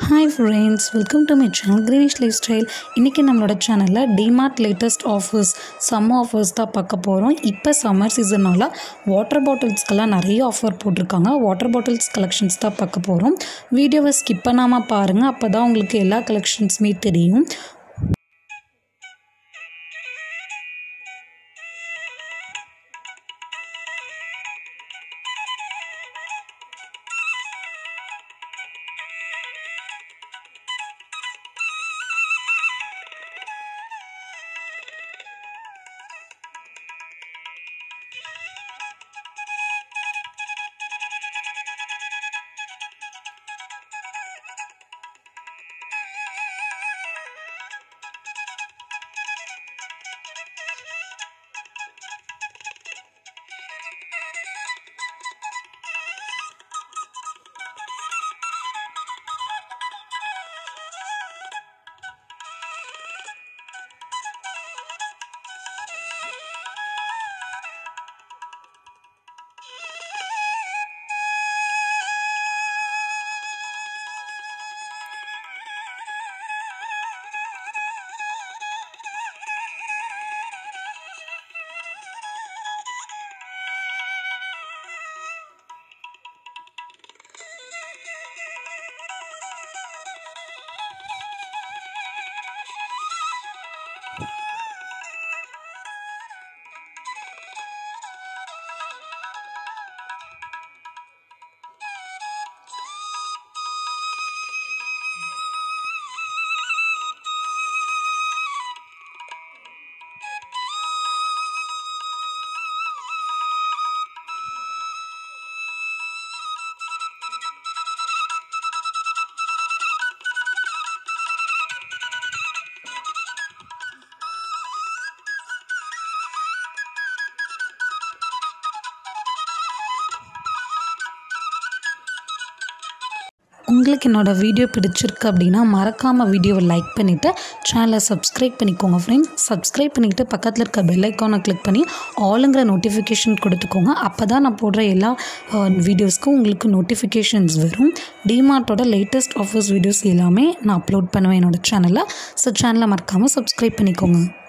hi friends welcome to my channel greenish lifestyle இன்றைக்கி நம்மளோட சேனலில் DMart latest offers summer offers தான் பார்க்க போகிறோம் இப்போ சம்மர் சீசனால் வாட்டர் பாட்டில்ஸ்க்கெல்லாம் நிறைய ஆஃபர் போட்டிருக்காங்க வாட்டர் பாட்டில்ஸ் கலெக்ஷன்ஸ் தான் பார்க்க போகிறோம் வீடியோவை ஸ்கிப் பண்ணாமல் பாருங்கள் அப்போ தான் உங்களுக்கு எல்லா கலெக்ஷன்ஸுமே தெரியும் உங்களுக்கு என்னோடய வீடியோ பிடிச்சிருக்கு அப்படின்னா மறக்காமல் வீடியோவை லைக் பண்ணிவிட்டு சேனலை சப்ஸ்கிரைப் பண்ணிக்கோங்க ஃப்ரெண்ட்ஸ் சப்ஸ்கிரைப் பண்ணிக்கிட்டு பக்கத்தில் இருக்க பெல் ஐக்கானை கிளிக் பண்ணி ஆளுங்கிற நோட்டிஃபிகேஷன் கொடுத்துக்கோங்க அப்போ தான் நான் போடுற எல்லா வீடியோஸ்க்கும் உங்களுக்கு நோட்டிஃபிகேஷன்ஸ் வரும் டிமார்ட்டோட லேட்டஸ்ட் ஆஃபர்ஸ் வீடியோஸ் எல்லாமே நான் அப்லோட் பண்ணுவேன் என்னோடய சேனலில் ஸோ சேனலை மறக்காமல் சப்ஸ்கிரைப் பண்ணிக்கோங்க